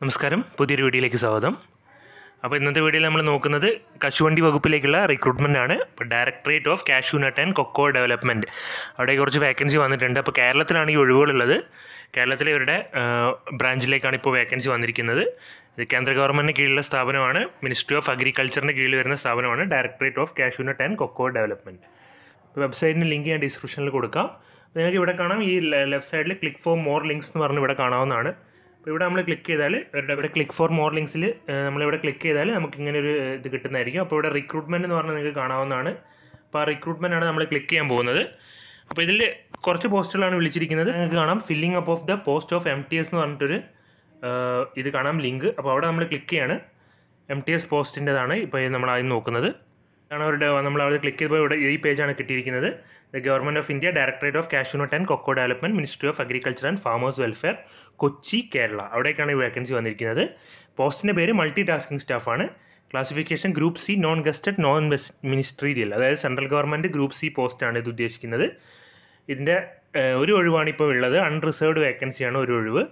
നമസ്കാരം പുതിയൊരു വീഡിയോയിലേക്ക് സ്വാഗതം അപ്പോൾ ഇന്നത്തെ വീഡിയോയിൽ നമ്മൾ നോക്കുന്നത് കശുവണ്ടി വകുപ്പിലേക്കുള്ള റിക്രൂട്ട്മെൻ്റ് ആണ് ഇപ്പോൾ directorate of cashew nut and cocoa development അവിടെ കുറച്ച് വേക്കൻസി വന്നിട്ടുണ്ട് അപ്പോൾ കേരളത്തിലാണ് ഈ ഒഴിവുകളുള്ളത് കേരളത്തിലെ ഇവരുടെ ബ്രാഞ്ചിലേക്കാണ് ഇപ്പോൾ വേക്കൻസി വന്നിരിക്കുന്നത് ഇത് കേന്ദ്ര ഗവൺമെൻറ്റിന് കീഴിലുള്ള സ്ഥാപനമാണ് മിനിസ്ട്രി ഓഫ് അഗ്രികൾച്ചറിൻ്റെ കീഴിൽ വരുന്ന സ്ഥാപനമാണ് directorate of cashew nut and cocoa development വെബ്സൈറ്റിൻ്റെ ലിങ്ക് ഞാൻ ഡിസ്ക്രിപ്ഷനിൽ കൊടുക്കാം നിങ്ങൾക്ക് ഇവിടെ കാണാം ഈ ലെഫ്റ്റ് സൈഡിൽ ക്ലിക്ക് ഫോർ മോർ ലിങ്ക്സ് എന്ന് പറഞ്ഞ് ഇവിടെ കാണാവുന്നതാണ് അപ്പോൾ ഇവിടെ നമ്മൾ ക്ലിക്ക് ചെയ്താൽ ഇവരുടെ ഇവിടെ ക്ലിക്ക് ഫോർ മോർ ലിങ്ക്സിൽ നമ്മളിവിടെ ക്ലിക്ക് ചെയ്താൽ നമുക്ക് ഇങ്ങനെ ഒരു ഏഹ്, ഇത് കിട്ടുന്നതായിരിക്കും അപ്പോൾ ഇവിടെ റിക്രൂട്ട്മെൻറ്റ് എന്ന് പറഞ്ഞാൽ നിങ്ങൾക്ക് കാണാവുന്നതാണ് അപ്പോൾ ആ റിക്രൂട്ട്മെൻ്റ് ആണ് നമ്മൾ ക്ലിക്ക് ചെയ്യാൻ പോകുന്നത് അപ്പോൾ ഇതിൽ കുറച്ച് പോസ്റ്റുകളാണ് വിളിച്ചിരിക്കുന്നത് നിങ്ങൾക്ക് കാണാം filling up of the post of M T S എന്ന് പറഞ്ഞിട്ടൊരു ഏഹ്, ഇത് കാണാം ലിങ്ക് അപ്പോൾ അവിടെ നമ്മൾ ക്ലിക്ക് ചെയ്യാണ് എം ടി എസ് പോസ്റ്റിൻ്റെതാണ് ഇപ്പോൾ നമ്മൾ ആദ്യം നോക്കുന്നത് ആണ് അവരുടെ നമ്മൾ അവിടെ ക്ലിക്ക് ചെയ്തപ്പോൾ ഇവിടെ ഈ പേജാണ് കിട്ടിയിരിക്കുന്നത് the government of India directorate of cashew nut and cocoa development ministry of agriculture and farmers welfare Kochi Kerala അവിടേക്കാണ് ഈ വേക്കൻസി വന്നിരിക്കുന്നത് പോസ്റ്റിൻ്റെ പേര് മൾട്ടി ടാസ്കിംഗ് സ്റ്റാഫാണ് classification group C non gazetted non ministerial അതായത് സെൻട്രൽ ഗവൺമെൻറ് ഗ്രൂപ്പ് സി പോസ്റ്റാണ് ഇത് ഉദ്ദേശിക്കുന്നത് ഇതിൻ്റെ ഏഹ്, ഒരു ഒഴിവാണ് ഇപ്പോൾ ഉള്ളത് അൺറിസർവ്ഡ് വേക്കൻസിയാണ് ഒരു ഒഴിവ്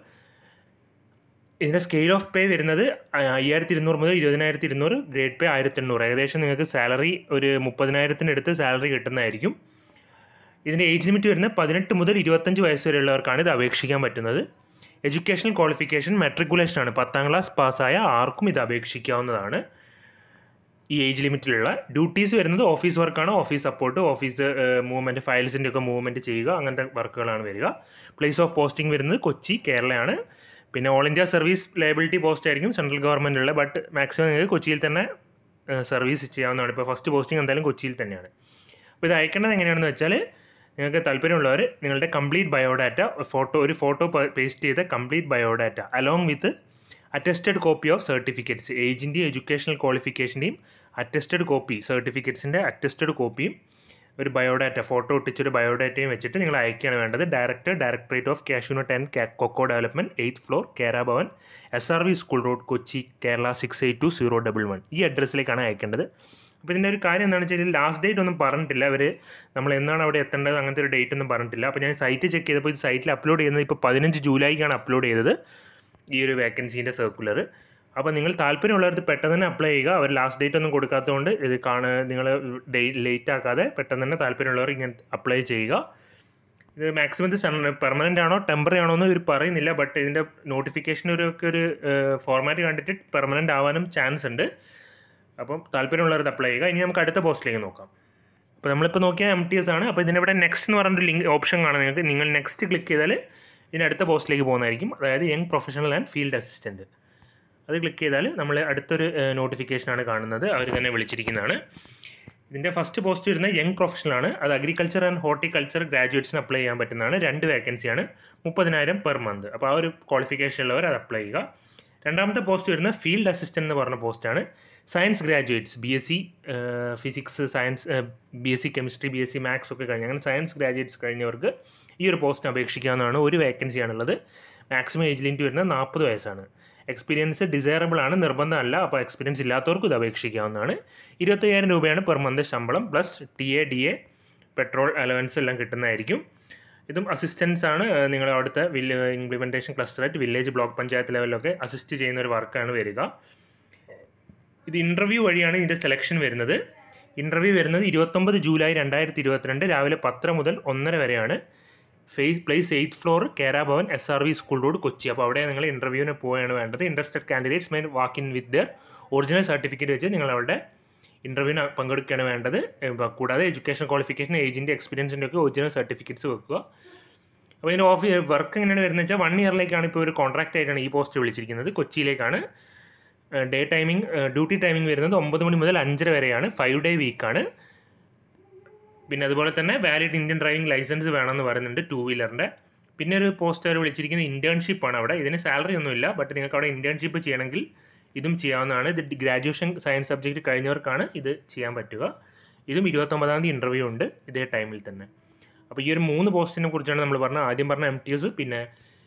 ഇതിൻ്റെ സ്കെയിൽ ഓഫ് പേ വരുന്നത് അയ്യായിരത്തി ഇരുന്നൂറ് മുതൽ ഇരുപതിനായിരത്തി ഇരുന്നൂറ് ഗ്രേഡ് പേ ആയിരത്തി എണ്ണൂറ് ഏകദേശം നിങ്ങൾക്ക് സാലറി ഒരു മുപ്പതിനായിരത്തിനടുത്ത് സാലറി കിട്ടുന്നതായിരിക്കും ഇതിൻ്റെ ഏജ് ലിമിറ്റ് വരുന്നത് പതിനെട്ട് മുതൽ ഇരുപത്തഞ്ച് വയസ്സ് വരെയുള്ളവർക്കാണ് ഇത് അപേക്ഷിക്കാൻ പറ്റുന്നത് എഡ്യൂക്കേഷണൽ ക്വാളിഫിക്കേഷൻ മെട്രിക്കുലേഷൻ ആണ് പത്താം ക്ലാസ് പാസ്സായ ആർക്കും ഇത് അപേക്ഷിക്കാവുന്നതാണ് ഈ ഏജ് ലിമിറ്റിലുള്ള ഡ്യൂട്ടീസ് വരുന്നത് ഓഫീസ് വർക്കാണ് ഓഫീസ് സപ്പോർട്ട് ഓഫീസ് മൂവ്മെൻറ്റ് ഫയൽസിൻ്റെ ഒക്കെ മൂവ്മെൻറ്റ് ചെയ്യുക അങ്ങനത്തെ വർക്കുകളാണ് വരിക പ്ലേസ് ഓഫ് പോസ്റ്റിംഗ് വരുന്നത് കൊച്ചി കേരളയാണ് പിന്നെ all India service liability post ആയിരിക്കും സെൻട്രൽ ഗവൺമെൻറ്റിലുള്ള ബട്ട് മാക്സിമം നിങ്ങൾക്ക് കൊച്ചിയിൽ തന്നെ സർവീസ് ചെയ്യാവുന്നതാണ് ഇപ്പോൾ ഫസ്റ്റ് പോസ്റ്റിംഗ് എന്തായാലും കൊച്ചിയിൽ തന്നെയാണ് അപ്പോൾ ഇത് അയക്കേണ്ടത് എങ്ങനെയാണെന്ന് വെച്ചാൽ നിങ്ങൾക്ക് താല്പര്യമുള്ളവർ നിങ്ങളുടെ കംപ്ലീറ്റ് ബയോഡാറ്റ ഫോട്ടോ ഒരു ഫോട്ടോ പേസ്റ്റ് ചെയ്ത complete biodata along with attested copy of certificates ഏജിൻ്റെയും എഡ്യൂക്കേഷണൽ ക്വാളിഫിക്കേഷൻ്റെയും അറ്റസ്റ്റഡ് കോപ്പി സർട്ടിഫിക്കറ്റ്സിൻ്റെ അറ്റസ്റ്റഡ് കോപ്പിയും ഒരു ബയോഡാറ്റ ഫോട്ടോ ഒട്ടിച്ചൊരു ബയോഡാറ്റയും വെച്ചിട്ട് നിങ്ങൾ അയക്കുകയാണ് വേണ്ടത് director directorate of cashew nut and cocoa development eighth floor Kera Bhavan S R V school road Kochi Kerala six eight two zero double one ഈ അഡ്രസ്സിലേക്കാണ് അയക്കേണ്ടത് അപ്പോൾ ഇതിൻ്റെ ഒരു കാര്യം എന്താണെന്ന് വെച്ചാൽ ലാസ്റ്റ് ഡേറ്റ് ഒന്നും പറഞ്ഞിട്ടില്ല അവർ നമ്മൾ എന്നാണ് അവിടെ എത്തേണ്ടത് അങ്ങനത്തെ ഒരു ഡേറ്റ് ഒന്നും പറഞ്ഞിട്ടില്ല അപ്പോൾ ഞാൻ സൈറ്റ് ചെക്ക് ചെയ്തപ്പോൾ ഇത് സൈറ്റിൽ അപ്ലോഡ് ചെയ്യുന്നത് ഇപ്പോൾ പതിനഞ്ച് ജൂലൈക്കാണ് അപ്ലോഡ് ചെയ്തത് ഈ ഒരു വേക്കൻസീൻ്റെ സർക്കുലർ അപ്പോൾ നിങ്ങൾ താല്പര്യമുള്ളവർക്ക് പെട്ടെന്ന് തന്നെ അപ്ലൈ ചെയ്യുക അവർ ലാസ്റ്റ് ഡേറ്റ് ഒന്നും കൊടുക്കാത്തതുകൊണ്ട് ഇത് കാണ നിങ്ങൾ ഡേ ലേറ്റ് ആക്കാതെ പെട്ടെന്ന് തന്നെ താല്പര്യമുള്ളവർ ഇങ്ങനെ അപ്ലൈ ചെയ്യുക ഇത് മാക്സിമം ഇത് പെർമനൻ്റ് ആണോ ടെമ്പററി ആണോ എന്ന് ഇവർ പറയുന്നില്ല ബട്ട് ഇതിൻ്റെ നോട്ടിഫിക്കേഷൻ ഒരു ഒക്കെ ഒരു ഫോർമാറ്റ് കണ്ടിട്ട് പെർമനൻ്റ് ആവാനും ചാൻസ് ഉണ്ട് അപ്പം താല്പര്യമുള്ളവർ അപ്ലൈ ചെയ്യുക ഇനി നമുക്ക് അടുത്ത പോസ്റ്റിലേക്ക് നോക്കാം അപ്പോൾ നമ്മളിപ്പോൾ നോക്കിയാൽ എം ടി എസ് ആണ് അപ്പോൾ ഇതിൻ്റെ ഇവിടെ നെക്സ്റ്റ് എന്ന് പറഞ്ഞൊരു ലിങ്ക് ഓപ്ഷൻ കാണാം നിങ്ങൾക്ക് നിങ്ങൾ നെക്സ്റ്റ് ക്ലിക്ക് ചെയ്താൽ ഇതിന് അടുത്ത പോസ്റ്റിലേക്ക് പോകുന്നതായിരിക്കും അതായത് young professional and field assistant അത് ക്ലിക്ക് ചെയ്താൽ നമ്മൾ അടുത്തൊരു നോട്ടിഫിക്കേഷനാണ് കാണുന്നത് അവർ തന്നെ വിളിച്ചിരിക്കുന്നതാണ് ഇതിൻ്റെ ഫസ്റ്റ് പോസ്റ്റ് വരുന്നത് യങ് പ്രൊഫഷണൽ ആണ് അത് അഗ്രികൾച്ചർ ആൻഡ് ഹോർട്ടിക്കൾച്ചർ ഗ്രാജുവേറ്റ്സിന് അപ്ലൈ ചെയ്യാൻ പറ്റുന്നതാണ് രണ്ട് വേക്കൻസിയാണ് മുപ്പതിനായിരം പെർ മന്ത് അപ്പോൾ ആ ഒരു ക്വാളിഫിക്കേഷൻ ഉള്ളവർ അത് അപ്ലൈ ചെയ്യുക രണ്ടാമത്തെ പോസ്റ്റ് വരുന്നത് ഫീൽഡ് അസിസ്റ്റൻ്റ് എന്ന് പറഞ്ഞ പോസ്റ്റാണ് science graduates B S C physics science B S C chemistry B S C maths ഒക്കെ കഴിഞ്ഞ് അങ്ങനെ സയൻസ് ഗ്രാജുവേറ്റ്സ് കഴിഞ്ഞവർക്ക് ഈ ഒരു പോസ്റ്റിന് അപേക്ഷിക്കാവുന്നതാണ് ഒരു വേക്കൻസിയാണുള്ളത് മാക്സിമം ഏജ് ലിമിറ്റ് വരുന്നത് നാൽപ്പത് വയസ്സാണ് എക്സ്പീരിയൻസ് ഡിസൈറബിൾ ആണ് നിർബന്ധമല്ല അപ്പോൾ എക്സ്പീരിയൻസ് ഇല്ലാത്തവർക്ക് ഇത് അപേക്ഷിക്കാവുന്നതാണ് ഇരുപത്തയ്യായിരം രൂപയാണ് പെർ മന്ത് ശമ്പളം plus T A D A petrol allowance എല്ലാം കിട്ടുന്നതായിരിക്കും ഇതും അസിസ്റ്റൻസ് ആണ് ഏഹ്, നിങ്ങൾ അവിടുത്തെ വില്ല ഇംപ്ലിമെൻറ്റേഷൻ ക്ലസ്റ്ററായിട്ട് വില്ലേജ് ബ്ലോക്ക് പഞ്ചായത്ത് ലെവലിലൊക്കെ അസിസ്റ്റ് ചെയ്യുന്ന ഒരു വർക്കാണ് വരിക ഇത് ഇൻ്റർവ്യൂ വഴിയാണ് ഇതിൻ്റെ സെലക്ഷൻ വരുന്നത് ഇൻ്റർവ്യൂ വരുന്നത് ഇരുപത്തൊമ്പത് ജൂലൈ രണ്ടായിരത്തി ഇരുപത്തിരണ്ട് രാവിലെ പത്തര മുതൽ ഒന്നര വരെയാണ് face place eighth floor Kera Bhavan S R V school road Kochi അപ്പോൾ അവിടെ നിങ്ങൾ ഇൻ്റർവ്യൂവിന് പോവുകയാണ് വേണ്ടത് interested candidates may walk in with their original certificate വെച്ച് നിങ്ങൾ അവിടെ ഇൻ്റർവ്യൂവിന് പങ്കെടുക്കുകയാണ് വേണ്ടത് ഇപ്പം കൂടാതെ എഡ്യൂക്കേഷൻ ക്വാളിഫിക്കേഷൻ ഏജിൻ്റെ എക്സ്പീരിയൻസിൻ്റെ ഒക്കെ ഒറിജിനൽ സർട്ടിഫിക്കറ്റ്സ് വെക്കുക അപ്പോൾ ഇതിൻ്റെ ഓഫീസ് വർക്ക് എങ്ങനെയാണ് വരുന്നത് വെച്ചാൽ വൺ ഇയറിലേക്കാണ് ഇപ്പോൾ ഒരു കോൺട്രാക്റ്റ് ആയിട്ടാണ് ഈ പോസ്റ്റ് വിളിച്ചിരിക്കുന്നത് കൊച്ചിയിലേക്കാണ് ഡേ ടൈമിംഗ് ഡ്യൂട്ടി ടൈമിംഗ് വരുന്നത് ഒമ്പത് മണി മുതൽ അഞ്ചര വരെയാണ് ഫൈവ് ഡേ വീക്കാണ് പിന്നെ അതുപോലെ തന്നെ വാലിഡ് ഇന്ത്യൻ ഡ്രൈവിംഗ് ലൈസൻസ് വേണമെന്ന് പറയുന്നുണ്ട് ടൂ വീലറിൻ്റെ പിന്നെ ഒരു പോസ്റ്റ് അവർ വിളിച്ചിരിക്കുന്നത് ഇൻറ്റേൺഷിപ്പ് ആണ് അവിടെ ഇതിന് സാലറി ഒന്നുമില്ല ബട്ട് നിങ്ങൾക്ക് അവിടെ ഇൻറ്റേൺഷിപ്പ് ചെയ്യണമെങ്കിൽ ഇതും ചെയ്യാവുന്നതാണ് ഇത് ഗ്രാജുവേഷൻ സയൻസ് സബ്ജക്റ്റ് കഴിഞ്ഞവർക്കാണ് ഇത് ചെയ്യാൻ പറ്റുക ഇതും ഇരുപത്തൊമ്പതാം തീയതി ഇൻ്റർവ്യൂ ഉണ്ട് ഇതേ ടൈമിൽ തന്നെ അപ്പോൾ ഈ ഒരു മൂന്ന് പോസ്റ്റിനെ കുറിച്ചാണ് നമ്മൾ പറഞ്ഞത് ആദ്യം പറഞ്ഞ എം ടി എസ് പിന്നെ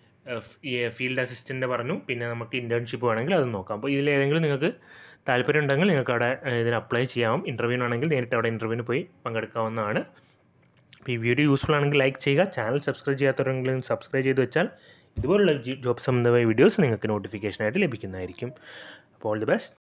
ഫീൽഡ് അസിസ്റ്റൻ്റ് പറഞ്ഞു പിന്നെ നമുക്ക് ഇൻറ്റേൺഷിപ്പ് വേണമെങ്കിൽ അത് നോക്കാം അപ്പോൾ ഇതിലേതെങ്കിലും നിങ്ങൾക്ക് താല്പര്യം ഉണ്ടെങ്കിൽ നിങ്ങൾക്ക് അവിടെ ഏഹ്, ഇതിന് അപ്ലൈ ചെയ്യാം ഇൻ്റർവ്യൂവിനാണെങ്കിൽ നേരിട്ട് അവിടെ ഇൻ്റർവ്യൂവിന് പോയി പങ്കെടുക്കാവുന്നതാണ് അപ്പോൾ ഈ വീഡിയോ യൂസ്ഫുൾ ആണെങ്കിൽ ലൈക്ക് ചെയ്യുക ചാനൽ സബ്സ്ക്രൈബ് ചെയ്യാത്തവരെങ്കിലും സബ്സ്ക്രൈബ് ചെയ്ത് വെച്ചാൽ ഇതുപോലുള്ള ജോബ് സംബന്ധമായ വീഡിയോസ് നിങ്ങൾക്ക് നോട്ടിഫിക്കേഷനായിട്ട് ലഭിക്കുന്നതായിരിക്കും അപ്പോൾ ഓൾ ദി ബെസ്റ്റ്